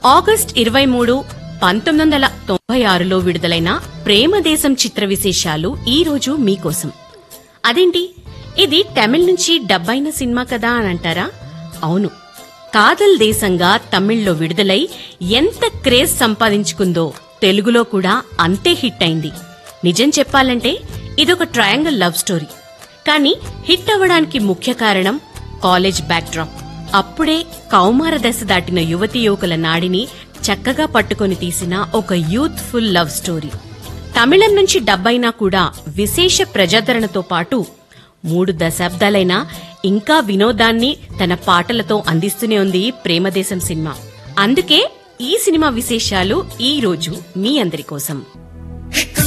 August ఇరవై మూడు పంతొమ్మిది వందల తొంభై ఆరులో విడుదలైన ప్రేమదేశం చిత్ర విశేషాలు ఈ రోజు మీకోసం అదేంటి ఇది తమిళ్ నుంచి డబ్బైన సినిమా కదా అని అంటారా అవును కాదల్ దేశంగా తమిళ్లో విడుదలై ఎంత క్రేజ్ సంపాదించుకుందో తెలుగులో కూడా అంతే హిట్ అయింది నిజం చెప్పాలంటే ఇదొక ట్రయాంగిల్ లవ్ స్టోరీ కానీ హిట్ అవ్వడానికి ముఖ్య కారణం కాలేజ్ బ్యాక్డ్రాప్ అప్పుడే కౌమార దశ దాటిన యువతీ యువకుల నాడిని చక్కగా పట్టుకొని తీసిన ఒక యూత్ఫుల్ లవ్ స్టోరీ తమిళం నుంచి డబ్బైనా కూడా విశేష ప్రజాదరణతో పాటు మూడు దశాబ్దాలైనా ఇంకా వినోదాన్ని తన పాటలతో అందిస్తూనే ఉంది ప్రేమదేశం సినిమా అందుకే ఈ సినిమా విశేషాలు ఈ రోజు మీ అందరి కోసం